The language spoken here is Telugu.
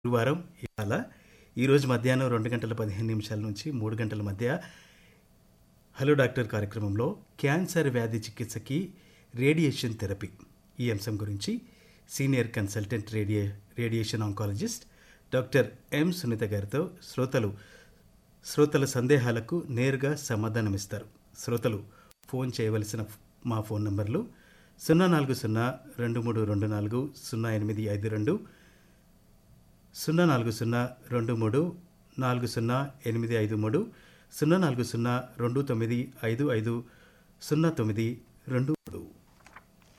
గురువారం ఇవాళ ఈరోజు మధ్యాహ్నం రెండు గంటల పదిహేను నిమిషాల నుంచి మూడు గంటల మధ్య హలో డాక్టర్ కార్యక్రమంలో క్యాన్సర్ వ్యాధి చికిత్సకి రేడియేషన్ థెరపీ ఈ అంశం గురించి సీనియర్ కన్సల్టెంట్ రేడియే radiation oncologist doctor M Sunitha గారితో శ్రోతలు శ్రోతల సందేహాలకు నేరుగా సమాధానమిస్తారు శ్రోతలు ఫోన్ చేయవలసిన మా ఫోన్ నంబర్లు సున్నా నాలుగు సున్నా రెండు మూడు రెండు నాలుగు సున్నా ఎనిమిది ఐదు రెండు సున్నా నాలుగు సున్నా రెండు మూడు నాలుగు సున్నా ఎనిమిది ఐదు మూడు సున్నా నాలుగు సున్నా రెండు తొమ్మిది ఐదు ఐదు సున్నా తొమ్మిది రెండు